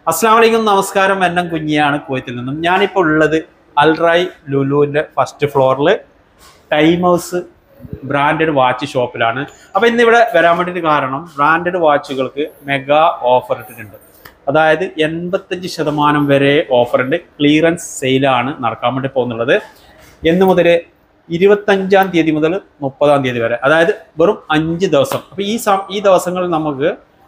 അസ്സാം വലൈക്കും നമസ്കാരം എന്നെ കുഞ്ഞിയാണ് കുവൈത്തിൽ നിന്നും ഞാനിപ്പോൾ ഉള്ളത് അൽറായ് ലുലുവിൻ്റെ ഫസ്റ്റ് ഫ്ലോറിൽ ടൈം ഹൗസ് ബ്രാൻഡഡ് വാച്ച് ഷോപ്പിലാണ് അപ്പോൾ ഇന്ന് ഇവിടെ വരാൻ വേണ്ടിയിട്ട് കാരണം ബ്രാൻഡഡ് വാച്ചുകൾക്ക് മെഗാ ഓഫർ ഇട്ടിട്ടുണ്ട് അതായത് എൺപത്തഞ്ച് ശതമാനം വരെ ഓഫർ ഉണ്ട് ക്ലിയറൻസ് സെയിലാണ് നടക്കാൻ വേണ്ടി പോകുന്നുള്ളത് എന്ന് മുതൽ ഇരുപത്തഞ്ചാം തീയതി മുതൽ മുപ്പതാം തീയതി വരെ അതായത് വെറും അഞ്ച് ദിവസം അപ്പോൾ ഈ സം ഈ ദിവസങ്ങളിൽ നമുക്ക്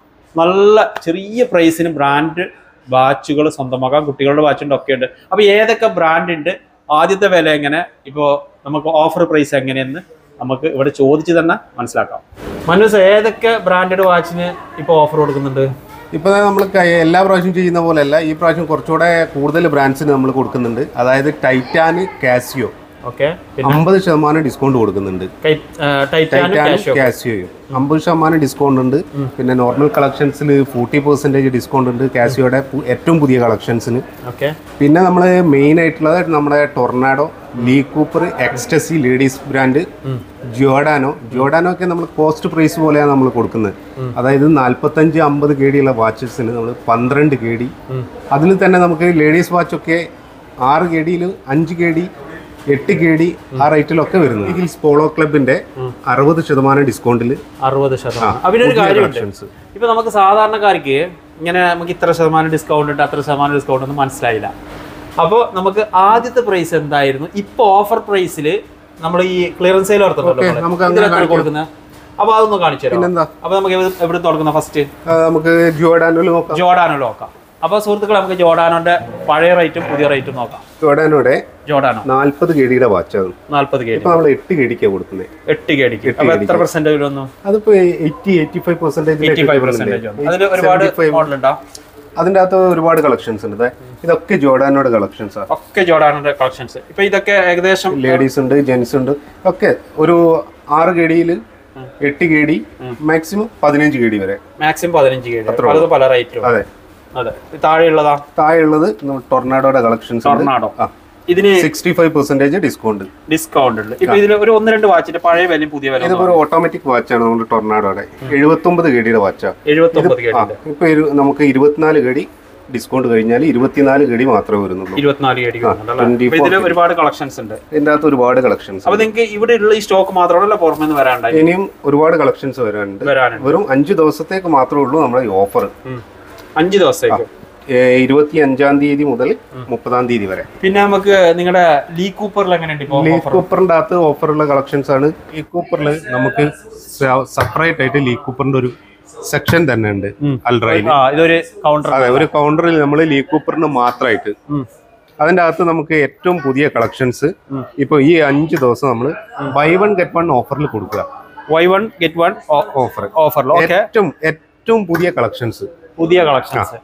നല്ല ചെറിയ പ്രൈസിന് ബ്രാൻഡ് വാച്ചുകൾ സ്വന്തമാക്കാം കുട്ടികളുടെ വാച്ചുണ്ട് ഒക്കെ ഉണ്ട് അപ്പോൾ ഏതൊക്കെ ബ്രാൻഡ് ഉണ്ട് ആദ്യത്തെ വില എങ്ങനെ ഇപ്പോൾ നമുക്ക് ഓഫർ പ്രൈസ് എങ്ങനെയെന്ന് നമുക്ക് ഇവിടെ ചോദിച്ച് തന്നെ മനസ്സിലാക്കാം മനൂസ് ഏതൊക്കെ ബ്രാൻഡഡ് വാച്ചിന് ഇപ്പോൾ ഓഫർ കൊടുക്കുന്നുണ്ട് ഇപ്പൊ നമ്മൾ എല്ലാ പ്രാവശ്യം ചെയ്യുന്ന പോലെയല്ല ഈ പ്രാവശ്യം കുറച്ചുകൂടെ കൂടുതൽ ബ്രാൻഡ്സിന് നമ്മൾ കൊടുക്കുന്നുണ്ട് അതായത് ടൈറ്റാന് കാസിയോ ഓക്കെ പിന്നെ അമ്പത് ശതമാനം ഡിസ്കൗണ്ട് കൊടുക്കുന്നുണ്ട് ടൈറ്റാനും ടൈറ്റാനും കാഷ്യോ കാസിയോയും അമ്പത് ശതമാനം ഡിസ്കൗണ്ട് ഉണ്ട് പിന്നെ നോർമൽ കളക്ഷൻസിൽ ഫോർട്ടി പെർസെൻറ്റേജ് ഡിസ്കൗണ്ട് ഉണ്ട് കാസിയോയുടെ പു- ഏറ്റവും പുതിയ കളക്ഷൻസിന് ഓക്കെ പിന്നെ നമ്മൾ മെയിൻ ആയിട്ടുള്ളത് നമ്മുടെ Tornado Lee Cooper Ecstasy ladies brand Giordano Giordano ഒക്കെ നമ്മൾ കോസ്റ്റ് പ്രൈസ് പോലെയാണ് നമ്മൾ കൊടുക്കുന്നത് അതായത് നാൽപ്പത്തഞ്ച് അമ്പത് കെ ഡി ഉള്ള വാച്ചസിന് നമ്മൾ പന്ത്രണ്ട് കെ ഡി അതിൽ തന്നെ നമുക്ക് ലേഡീസ് വാച്ചൊക്കെ ആറ് കെ ഡിയിൽ അഞ്ച് കെ ഡി എട്ട് കെ ഡി ആ റേറ്റിലൊക്കെ വരുന്നു ഹിൽസ് പോളോ ക്ലബിന്റെ അറുപത് ശതമാനം ഡിസ്കൗണ്ടിൽ അറുപത് ശതമാനം അതിനൊരു കാര്യമുണ്ട് കളക്ഷൻസ് ഇപ്പൊ നമുക്ക് സാധാരണക്കാർക്ക് ഇങ്ങനെ നമുക്ക് ഇത്ര ശതമാനം ഡിസ്കൗണ്ട് ഉണ്ട് അത്ര ശതമാനം ഡിസ്കൗണ്ട് ഒന്നും മനസ്സിലായില്ല അപ്പോൾ നമുക്ക് ആദ്യത്തെ പ്രൈസ് എന്തായിരുന്നു ഇപ്പൊ ഓഫർ പ്രൈസിൽ നമ്മൾ ഈ ക്ലിയറൻസ് സെയിൽ Okay, നമുക്ക് അങ്ങനെ കാണിക്കാം. കൊടുക്കുന്നത് അപ്പൊ അതൊന്ന് കാണിച്ചു തരാം പിന്നെന്താ അപ്പൊ നമുക്ക് എവിടെ- എവിടെ തുടങ്ങുന്ന ഫസ്റ്റ് ആ, നമുക്ക് ജിയോഡാനോയിൽ നോക്കാം ജോഡാനോ നോക്കാം അപ്പൊ സുഹൃത്തുക്കളെ നമുക്ക് ജോഡാനോന്റെ പഴയ റേറ്റും പുതിയ റേറ്റും നോക്കാം ജിയോഡാനോയുടെ ജോഡാനോ നാൽപ്പത് കെ ഡിയുടെ വാച്ചാണ് നാല്പത് കെ ഇപ്പൊ നമ്മൾ എട്ട് കെ ഡിക്കാണ് കൊടുക്കുന്നത് എട്ട് കെ ഡിക്ക് അപ്പൊ എത്ര പെർസെന്റേജ് വന്നു അതിപ്പോ eighty eighty five percentage eighty five percentage വന്നു അതിൽ ഒരുപാട് മോഡൽ ഉണ്ടോ അതിന്റെ അകത്ത് ഒരുപാട് കളക്ഷൻസ് ഉണ്ട് ദേ, ഇതൊക്കെ ജോർഡാനോട് കളക്ഷൻസ് ആണ് ഒക്കെ ജോഡാനോന്റെ കളക്ഷൻസ് ഇപ്പൊ ഇതൊക്കെ ഏകദേശം ലേഡീസ് ഉണ്ട് ജെന്റ്സ് ഉണ്ട് ഒക്കെ ഒരു ആറ് കെ ഡിയിൽ എട്ട് കെ ഡി മാക്സിമം പതിനഞ്ച് കെ ഡി വരെ മാക്സിമം പതിനഞ്ച് കെ ഡി പലതും പല റേറ്റും അതെ അതെ ഇത് താഴെയുള്ളതാ താഴെയുള്ളത് ടൊർണാഡോയുടെ കളക്ഷൻസ് ഉണ്ട് ടൊർണാഡോ ആ ഇതിന് sixty five percentage discount discount ഉണ്ട് ഇപ്പൊ ഇതിൽ ഒരു ഒന്ന് രണ്ട് വാച്ചിന്റെ പഴയ വിലയും പുതിയ വില ഇതിപ്പോ ഒരു ഓട്ടോമാറ്റിക് വാച്ചാണ് നമ്മുടെ ടൊർണാഡോയുടെ എഴുപത്തി ഒമ്പത് കെ ഡിയുടെ വാച്ചാണ് എഴുപത്തി ഒമ്പത് കെ ആ ഇപ്പൊ ഇരു- നമുക്ക് ഇരുപത്തിനാല് കെ ഡി ഡിസ്കൗണ്ട് കഴിഞ്ഞാൽ ഇരുപത്തിനാല് കെ ഡി മാത്രമേ വരുന്നുള്ളൂ ഇരുപത്തിനാല് കെ ഡി അപ്പൊ ഇതിൽ ഒരുപാട് കളക്ഷൻസ് ഉണ്ട് ഇതിന്റെ അകത്ത് ഒരുപാട് കളക്ഷൻസ് അപ്പൊ നിങ്ങൾക്ക് ഇവിടെ ഉള്ള ഈ സ്റ്റോക്ക് മാത്രമല്ല പുറമെ നിന്ന് വരാണ്ടായി ഇനിയും ഒരുപാട് കളക്ഷൻസ് വരാനുണ്ട് വരാനുണ്ട് വെറും അഞ്ച് ദിവസത്തേക്ക് മാത്രമേ ഉള്ളൂ നമ്മുടെ ഈ ഓഫർ ഉം. അഞ്ച് ദിവസത്തേക്ക് ഇരുപത്തി അഞ്ചാം തീയതി മുതൽ മുപ്പതാം തീയതി വരെ പിന്നെ നമുക്ക് നിങ്ങളുടെ ലീ കൂപ്പറിൽ എങ്ങനെയുണ്ട് ഇപ്പൊ ലീ കൂപ്പറിന്റെ അകത്ത് ഓഫറുള്ള കളക്ഷൻസ് ആണ് ലീ കൂപ്പറിൽ നമുക്ക് സെപ്പറേറ്റ് ആയിട്ട് ലീ കൂപ്പറിന്റെ ഒരു സെക്ഷൻ തന്നെ ഉണ്ട് അൽറയിൽ ആ ഇതൊരു കൗണ്ടർ അതെ ഒരു കൗണ്ടറിൽ നമ്മൾ ലീ കൂപ്പറിന് മാത്രമായിട്ട് അതിന്റെ അകത്ത് നമുക്ക് ഏറ്റവും പുതിയ കളക്ഷൻസ് ഇപ്പൊ ഈ അഞ്ച് ദിവസം നമ്മൾ ബൈ വൺ ഗെറ്റ് വൺ ഓഫറിൽ കൊടുക്കുക buy one get one offer ഓഫറിൽ ഓക്കെ ഏറ്റവും ഏറ്റവും പുതിയ കളക്ഷൻസ് പുതിയ collections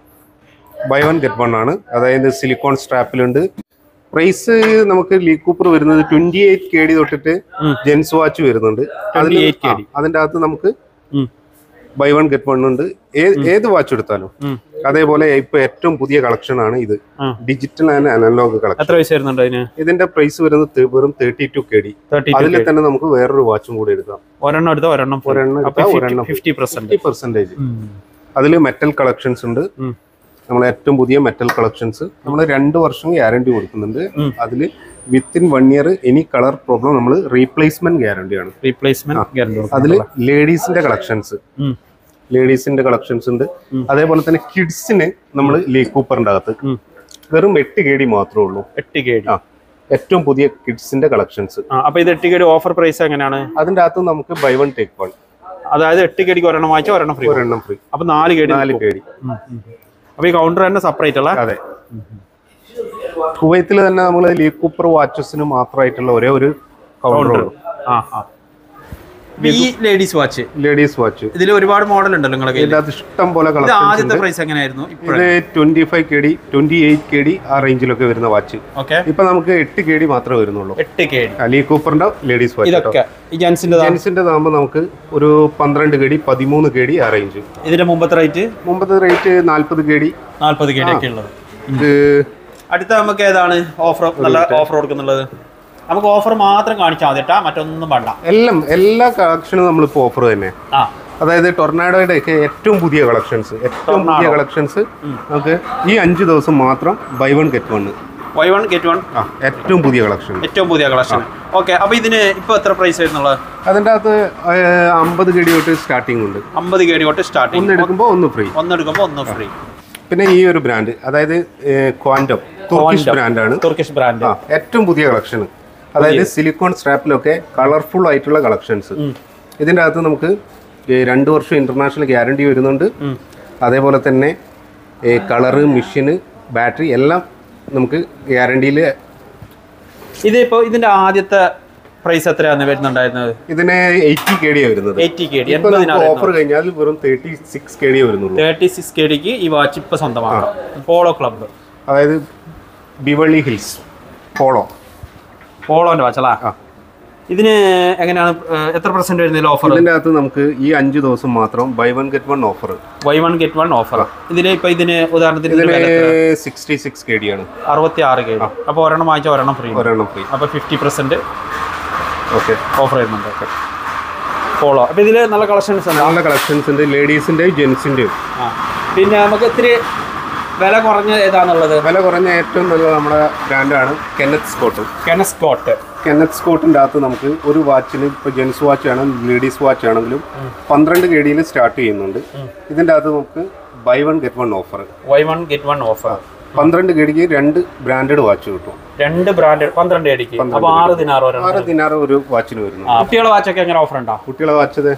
buy one get one ആണ് അതായത് സിലിക്കോൺ സ്ട്രാപ്പിലുണ്ട് പ്രൈസ് നമുക്ക് ലീ കൂപ്പർ വരുന്നത് ട്വന്റി എയ്റ്റ് കെ ഡി തൊട്ടിട്ട് ജെൻസ് വാച്ച് വരുന്നുണ്ട് അതില് 28 KD. ആ, അതിന്റെ അകത്ത് നമുക്ക് ബൈ വൺ ഗെറ്റ് വൺ ഉണ്ട് ഏ- ഏത് വാച്ച് എടുത്താലും അതേപോലെ ഇപ്പൊ ഏറ്റവും പുതിയ കളക്ഷൻ ആണ് ഇത് ഉം. ഡിജിറ്റൽ ആൻഡ് അനലോഗ് കളക്ഷൻ എത്ര പൈസ വരുന്നുണ്ട് അതിന് ഇതിന്റെ പ്രൈസ് വരുന്നത് തെ- വെറും thirty two K D thirty അതിൽ തന്നെ നമുക്ക് വേറൊരു വാച്ചും കൂടി എടുക്കാം ഒരെണ്ണം എടുത്ത ഒരെണ്ണം ഒരെണ്ണം എടുത്താ ഒരെണ്ണം ഫിഫ്റ്റി പെർസെന്റ് ഫിഫ്റ്റി പെർസെന്റേജ് അതിൽ മെറ്റൽ കളക്ഷൻസ് ഉണ്ട് നമ്മൾ ഏറ്റവും പുതിയ മെറ്റൽ കളക്ഷൻസ് നമ്മൾ രണ്ട് വർഷം ഗ്യാരണ്ടി കൊടുക്കുന്നുണ്ട് അതിൽ within one year any colour problem നമ്മൾ റീപ്ലേസ്മെന്റ് ഗ്യാരണ്ടിയാണ് റീപ്ലേസ്മെന്റ് ഗ്യാരണ്ടി അതിൽ ലേഡീസിന്റെ കളക്ഷൻസ് ലേഡീസിന്റെ കളക്ഷൻസ് ഉണ്ട് അതേപോലെ തന്നെ കിഡ്സിന് നമ്മൾ ലീ കൂപ്പറിന്റെ അകത്ത് വെറും എട്ട് കെ ഡി മാത്രമേ ഉള്ളൂ എട്ട് കെ ഡി ആ ഏറ്റവും പുതിയ കിഡ്സിന്റെ കളക്ഷൻസ് അപ്പൊ ഇത് എട്ട് കെ ഡി ഓഫർ പ്രൈസ് എങ്ങനെയാണ് അതിന്റെ അകത്ത് നമുക്ക് ബൈ വൺ ടേക്ക് വൺ അതായത് എട്ട് കെ ഡിക്ക് ഒരെണ്ണം വാങ്ങിച്ചാൽ ഒരെണ്ണം ഫ്രീ ഒരെണ്ണം ഫ്രീ അപ്പൊ നാല് കെ ഡി നാല് കെ ഡി അപ്പൊ ഈ കൗണ്ടർ തന്നെ സെപ്പറേറ്റ് അല്ല അതെ കുവൈത്തിൽ തന്നെ നമ്മൾ ലീ കൂപ്പർ വാച്ചസിന് മാത്രമായിട്ടുള്ള ഒരേ ഒരു കൗണ്ടർ ഉള്ളൂ ആ ആ ഈ ലേഡീസ് വാച്ച് ലേഡീസ് വാച്ച് ഇതിൽ ഒരുപാട് മോഡൽ ഉണ്ടല്ലോ നിങ്ങളുടെ കയ്യിൽ ഇതിന്റെ അകത്ത് ഇഷ്ടം പോലെ ഇത് കളക്ഷൻസ് ആദ്യത്തെ ഉണ്ട് പ്രൈസ് എങ്ങനെയായിരുന്നു ഇത് twenty five K D twenty eight K D ആ റേഞ്ചിലൊക്കെ വരുന്ന വാച്ച് ഓക്കെ ഇപ്പൊ നമുക്ക് എട്ട് കെ ഡി മാത്രമേ വരുന്നുള്ളൂ എട്ട് കെ ഡി ലീ കൂപ്പറിന്റെ ലേഡീസ് വാച്ച് ഇതൊക്കെ ഈ ജെൻസിന്റെ ജെൻസിന്റെ ആകുമ്പോൾ നമുക്ക് ഒരു പന്ത്രണ്ട് കെ ഡി പതിമൂന്ന് കെ ഡി ആ റേഞ്ച് ഇതിന്റെ മുമ്പത്തെ റേറ്റ് മുമ്പത്തെ റേറ്റ് നാൽപ്പത് കെ ഡി നാല്പത് കെ ഡി ഒക്കെ ഉള്ളത് ഇത് അടുത്ത നമുക്ക് ഏതാണ് ഓഫർ നല്ല ഓഫർ കൊടുക്കുന്നുള്ളത് നമുക്ക് ഓഫർ മാത്രം കാണിച്ചാൽ മതി കേട്ടാ മറ്റൊന്നും വേണ്ട എല്ലാം എല്ലാ കളക്ഷനും നമ്മളിപ്പോ ഓഫർ തന്നെ ആ അതായത് ടൊർണാഡോയുടെ ഒക്കെ ഏറ്റവും പുതിയ കളക്ഷൻസ് ഏറ്റവും പുതിയ കളക്ഷൻസ് നമുക്ക് ഈ അഞ്ച് ദിവസം മാത്രം buy one get one buy one get one ആ ഏറ്റവും പുതിയ കളക്ഷൻ ഏറ്റവും പുതിയ കളക്ഷൻ ഓക്കെ അപ്പൊ ഇതിന് ഇപ്പൊ എത്ര പ്രൈസ് വരുന്നുള്ളത് അതിൻ്റെ അകത്ത് അമ്പത് ഗഡി തൊട്ട് സ്റ്റാർട്ടിംഗ് ഉണ്ട് അമ്പത് കേടി തൊട്ട് സ്റ്റാർട്ടിങ് ഒന്ന് എടുക്കുമ്പോൾ ഒന്ന് ഫ്രീ ഒന്നെടുക്കുമ്പോൾ ഒന്ന് ഫ്രീ പിന്നെ ഈ ഒരു ബ്രാൻഡ് അതായത് ക്വാൻറ്റം തുർക്കിഷ് ബ്രാൻഡാണ് തുർക്കിഷ് ബ്രാൻഡ് ആ ഏറ്റവും പുതിയ കളക്ഷൻ അതായത് സിലിക്കോൺ സ്ട്രാപ്പിലൊക്കെ കളർഫുൾ ആയിട്ടുള്ള കളക്ഷൻസ് ഇതിൻ്റെ അകത്ത് നമുക്ക് ഈ രണ്ട് വർഷം ഇന്റർനാഷണൽ ഗ്യാരണ്ടി വരുന്നുണ്ട് അതേപോലെ തന്നെ കളറ് മെഷീന് ബാറ്ററി എല്ലാം നമുക്ക് ഗ്യാരണ്ടിയിൽ ഇതിപ്പോ ഇതിന്റെ ആദ്യത്തെ പ്രൈസ് എത്രയാണ് വരുന്നുണ്ടായിരുന്നത് ഇതിന് എയ്റ്റി കെ ഡി വരുന്നത് എയ്റ്റി കെ ഡി ഇപ്പൊ നമുക്ക് ഓഫർ കഴിഞ്ഞാൽ വെറും തേർട്ടി സിക്സ് കെ ഡി വരുന്നുള്ളൂ തേർട്ടി സിക്സ് കെ ഡിക്ക് ഈ വാച്ച് ഇപ്പൊ സ്വന്തമാക്കാം പോളോ ക്ലബ്ബ് അതായത് ബിവള്ളി ഹിൽസ് പോളോ പോളോന്റെ വാച്ചല്ല ആ. ഇതിന് എങ്ങനെയാണ് ഏഹ്, എത്ര പെർസെന്റ് വരുന്നതിൽ ഓഫർ ഇതിൻ്റെ അകത്ത് നമുക്ക് ഈ അഞ്ച് ദിവസം മാത്രം buy one get one offer buy one get one offer ഇതിന് ഇപ്പൊ ഇതിന് ഉദാഹരണത്തിന് ഇതിന് ഇതിന് വില സിക്സ്റ്റി സിക്സ് കെ ഡി ആണ് അറുപത്തി ആറ് കെ ഡി അപ്പോൾ ഒരെണ്ണം വാങ്ങിച്ചാൽ ഒരെണ്ണം ഫ്രീ ഒരെണ്ണം ഫ്രീ അപ്പോൾ ഫിഫ്റ്റി പെർസെന്റ് ഓക്കെ ഓഫർ വരുന്നുണ്ട് പോളോ അപ്പോൾ ഇതിൽ നല്ല കളക്ഷൻസ് ഉണ്ട് നല്ല കളക്ഷൻസ് ഉണ്ട് ലേഡീസിൻ്റെയും ജെൻസിൻ്റെയും ആ പിന്നെ നമുക്ക് ഇത്തിരി വില കുറഞ്ഞ ഏതാന്നുള്ളത് വില കുറഞ്ഞ ഏറ്റവും നല്ല നമ്മുടെ ബ്രാൻഡാണ് Kenneth Scott Kenneth Scott Kenneth സ്കോട്ടിൻ്റെ അകത്ത് നമുക്ക് ഒരു വാച്ചിന് ഇപ്പോൾ ജെൻസ് വാച്ച് ആണെങ്കിലും ലേഡീസ് വാച്ച് ആണെങ്കിലും പന്ത്രണ്ട് കെ ഡിയിൽ സ്റ്റാർട്ട് ചെയ്യുന്നുണ്ട് ഇതിൻ്റെ അകത്ത് നമുക്ക് buy one get one offer buy one get one offer പന്ത്രണ്ട് കെ ഡിക്ക് രണ്ട് ബ്രാൻഡഡ് വാച്ച് കിട്ടും രണ്ട് ബ്രാൻഡ് പന്ത്രണ്ട് അടിക്ക് അപ്പോൾ ആറ് ദിനാറ് വരെ ആറ് ദിനാറ് ഒരു വാച്ചിന് വരുന്നു ആ കുട്ടികളെ വാച്ചൊക്കെ എങ്ങനെ ഓഫർ ഉണ്ടോ കുട്ടികളെ വാച്ചത്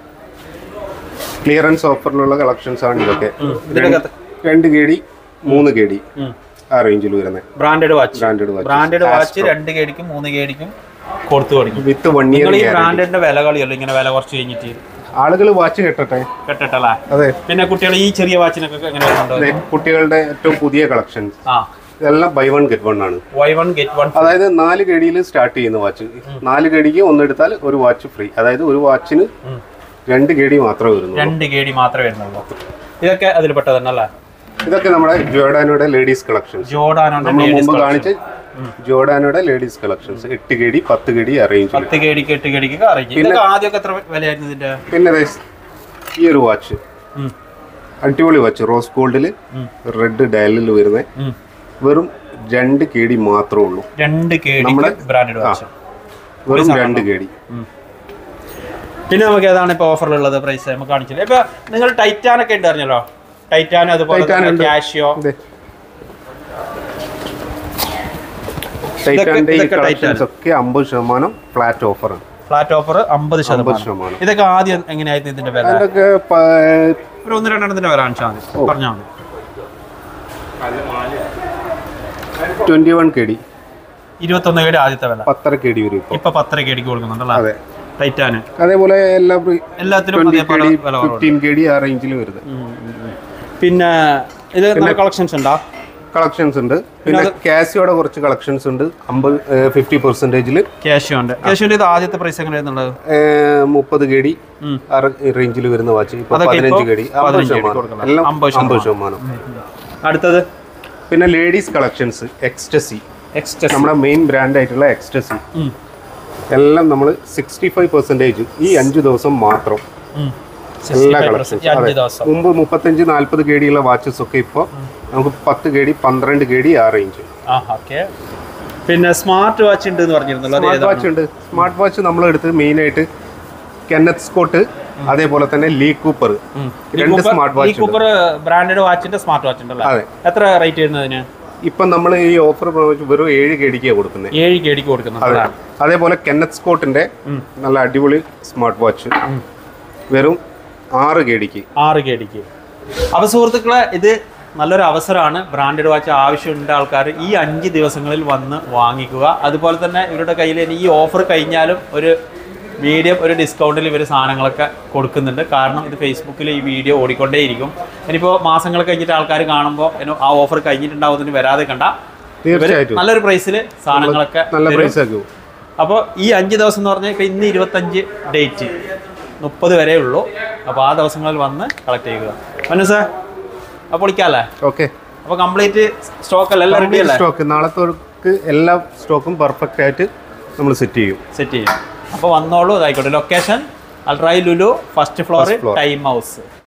ക്ലിയറൻസ് ഓഫറിലുള്ള കളക്ഷൻസ് ആണ് ഇതൊക്കെ ഇതിനകത്ത് രണ്ട് കെ ഡി മൂന്ന് കെ ഡി ആ റേഞ്ചിൽ വരുന്നത് branded watch branded watch branded watch രണ്ട് കേടിക്കും മൂന്ന് കേടിക്കും കൊടുത്തു തുടങ്ങി വിത്ത് വൺ ഇയർ നിങ്ങൾ ഈ ബ്രാൻഡിന്റെ വില കളിയല്ലോ ഇങ്ങനെ വില കുറച്ച് കഴിഞ്ഞിട്ട് ആളുകൾ വാച്ച് കെട്ടട്ടെ കെട്ടട്ടല്ലേ അതെ പിന്നെ കുട്ടികൾ ഈ ചെറിയ വാച്ചിനൊക്കെ എങ്ങനെ വരുന്നുണ്ട് അതെ കുട്ടികളുടെ ഏറ്റവും പുതിയ കളക്ഷൻസ് ആ ഇതെല്ലാം ബൈ വൺ ഗെറ്റ് വൺ ആണ് വൈ വൺ ഗെറ്റ് വൺ അതായത് നാല് കടിയിൽ സ്റ്റാർട്ട് ചെയ്യുന്ന വാച്ച് നാല് കടിക്ക് ഒന്നെടുത്താൽ ഒരു വാച്ച് ഫ്രീ അതായത് ഒരു വാച്ചിന് രണ്ട് കടി മാത്രമേ വരുന്നു രണ്ട് കേടി മാത്രമേ വരുന്നുള്ളൂ ഇതൊക്കെ അതിൽ പെട്ടത് തന്നെ അല്ലേ ഇതൊക്കെ നമ്മുടെ ജോർഡാനോയുടെ ലേഡീസ് കളക്ഷൻസ് ജോർഡാനോന്റെ നമ്മൾ ladies മുമ്പ് collection. കാണിച്ച ജോർഡാനോയുടെ ലേഡീസ് കളക്ഷൻസ് എട്ട് കടി പത്ത് കടി അറേഞ്ച് പത്ത് കേടിക്ക് എട്ട് കേടിക്ക് അറിയിക്കും ഇതൊക്കെ ആദ്യമൊക്കെ എത്ര വിലയായിരുന്നു ഇതിന്റെ പിന്നെ ദേ ഈ ഒരു വാച്ച് ഉം. അടിപൊളി വാച്ച് റോസ് ഗോൾഡിൽ റെഡ് ഡയലിൽ വരുന്ന ഉം. വെറും രണ്ട് കെ ഡി മാത്രമേ ഉള്ളൂ രണ്ട് കേടിക്ക് ബ്രാൻഡഡ് വാച്ച് വെറും രണ്ട് കെ ഡി പിന്നെ നമുക്ക് ഏതാണ് ഇപ്പൊ ഓഫറിലുള്ളത് പ്രൈസ് നമുക്ക് കാണിച്ചില്ല ഇപ്പൊ നിങ്ങൾ ടൈറ്റാൻ ഒക്കെ ഉണ്ട് അറിഞ്ഞല്ലോ ടൈറ്റാൻ അതുപോലെ Titan ഉണ്ട്. കാഷ്യോ ഇതേ. ടൈറ്റാന്റെ ഈ ഇതൊക്കെ കളക്ഷൻസ് ഒക്കെ അമ്പത് ശതമാനം ഫ്ലാറ്റ് ഓഫറാണ് ഫ്ലാറ്റ് ഓഫർ അമ്പത് അമ്പത് ശതമാനം ശതമാനം ഇതൊക്കെ ആദ്യം എങ്ങനെയായിരുന്നു ഇതിന്റെ വില അതിൻ്റെയൊക്കെ ഒരു ഒന്ന് രണ്ടെണ്ണത്തിന്റെ വില കാണിച്ചാൽ മതി പറഞ്ഞാൽ മതി ട്വന്റി വൺ കെ ഡി ഇരുപത്തൊന്ന് കേടി ആദ്യത്തെ വില പത്തര കെ ഡി വരും ഇപ്പോൾ ഇപ്പൊ പത്തര കേടിക്ക് കൊടുക്കുന്നുണ്ടല്ലോ അതെ ടൈറ്റാന് അതേപോലെ എല്ലാ എല്ലാത്തിനും ട്വന്റി കെ അതേപോലെ ഡി വില കുറവുണ്ട് ഫിഫ്റ്റീൻ കെ ഡി ആ റേഞ്ചിൽ വരുന്നത് പിന്നെ ഇത് നല്ല കളക്ഷൻസ് ഉണ്ടോ കളക്ഷൻസ് ഉണ്ട് പിന്നെ കാസിയോടെ കുറച്ച് കളക്ഷൻസ് ഉണ്ട് അമ്പത് ഫിഫ്റ്റി പെർസെൻറ്റേജിൽ ക്യാഷ്യോ ഉണ്ട് ക്യാഷ്യോന്റെ ഇത് ആദ്യത്തെ പ്രൈസ് എങ്ങനെയായിരുന്നുള്ളത് മുപ്പത് കെ ഡി ഉം. ആ റേഞ്ചിൽ വരുന്ന വാച്ച് ഇപ്പൊ അതൊക്കെ പതിനഞ്ച് ഇപ്പൊ കെ ഡി അമ്പത് 15 ശതമാനം കൊടുക്കണം. എല്ലാം അമ്പത് അമ്പത് ശതമാനം അടുത്തത് പിന്നെ ലേഡീസ് കളക്ഷൻസ് എക്സ്റ്റസി എക്സ്റ്റസ് നമ്മുടെ മെയിൻ ബ്രാൻഡ് ആയിട്ടുള്ള എക്സ്റ്റസി എല്ലാം നമ്മൾ സിക്സ്റ്റി ഫൈവ് പെർസെൻറ്റേജ് ഈ അഞ്ച് ദിവസം മാത്രം എല്ലാ കളക്ഷൻസ് അഞ്ച് ദിവസം മുമ്പ് മുപ്പത്തഞ്ച് നാല്പത് കെ ഡിയുള്ള വാച്ചസ് ഒക്കെ ഇപ്പോൾ നമുക്ക് പത്ത് കെ ഡി പന്ത്രണ്ട് കെ ഡി ആ റേഞ്ച് ആ ഓക്കെ പിന്നെ സ്മാർട്ട് വാച്ച് ഉണ്ട് എന്ന് പറഞ്ഞിരുന്നല്ലോ അത് സ്മാർട്ട് വാച്ച് ഉണ്ട് സ്മാർട്ട് വാച്ച് നമ്മൾ എടുത്ത് മെയിൻ ആയിട്ട് കെന്നത്ത് സ്കോട്ട് അതേപോലെ തന്നെ ലീ കൂപ്പർ രണ്ട് സ്മാർട്ട് ഈ വാച്ച് ഉണ്ട് കൂപ്പർ ബ്രാൻഡഡ് വാച്ചിന്റെ സ്മാർട്ട് വാച്ച് ഉണ്ടല്ലോ അതെ. എത്ര റേറ്റ് വരുന്നതിന് ഇപ്പം നമ്മൾ ഈ ഓഫർ വെറും ഏഴ് കെ ഡിക്കാണ് കൊടുക്കുന്നത് ഏഴ് കേടിക്ക് കൊടുക്കുന്നുണ്ട് അതെ അതേപോലെ കെന്നത്ത് സ്കോട്ടിന്റെ നല്ല അടിപൊളി സ്മാർട്ട് വാച്ച് വെറും ആറ് കെ ഡിക്ക് ആറ് കേടിക്ക് അപ്പൊ സുഹൃത്തുക്കളെ ഇത് നല്ലൊരു അവസരമാണ് ബ്രാൻഡഡ് വാച്ച് ആവശ്യമുണ്ട് ആൾക്കാർ ഈ അഞ്ച് ദിവസങ്ങളിൽ വന്ന് വാങ്ങിക്കുക അതുപോലെ തന്നെ ഇവരുടെ കയ്യിൽ ഇനി ഈ ഓഫർ കഴിഞ്ഞാലും ഒരു മീഡിയം ഒരു ഡിസ്കൗണ്ടിൽ ഇവർ സാധനങ്ങളൊക്കെ കൊടുക്കുന്നുണ്ട് കാരണം ഇത് ഫേസ്ബുക്കിൽ ഈ വീഡിയോ ഓടിക്കൊണ്ടേയിരിക്കും ഇനിയിപ്പോൾ മാസങ്ങൾ കഴിഞ്ഞിട്ട് ആൾക്കാർ കാണുമ്പോൾ ഇനി ആ ഓഫർ കഴിഞ്ഞിട്ടുണ്ടാവുന്നതിന് വരാതെ കണ്ട ഇവര് തീർച്ചയായിട്ടും നല്ലൊരു പ്രൈസിൽ സാധനങ്ങളൊക്കെ നല്ല തരും. പ്രൈസ് ആക്കും അപ്പോൾ ഈ അഞ്ച് ദിവസം എന്ന് പറഞ്ഞാൽ ഇപ്പം ഇന്ന് ഇരുപത്തഞ്ച് ഡേറ്റ് മുപ്പത് വരെ ഉള്ളൂ അപ്പോൾ ആ ദിവസങ്ങളിൽ വന്ന് കളക്ട് ചെയ്യുക മനു സാർ അപ്പോൾ വിളിക്കാമല്ലേ ഓക്കെ അപ്പോൾ കംപ്ലീറ്റ് സ്റ്റോക്ക് അല്ല എല്ലാം റെഡി അല്ലേ സ്റ്റോക്ക് നാളത്തോക്ക് എല്ലാ സ്റ്റോക്കും പെർഫെക്റ്റ് ആയിട്ട് നമ്മൾ സെറ്റ് ചെയ്യും സെറ്റ് ചെയ്യും അപ്പോൾ വന്നോളൂ ഇതായിക്കോട്ടെ ലൊക്കേഷൻ അൾട്രായി Lulu first floor First floor. Time house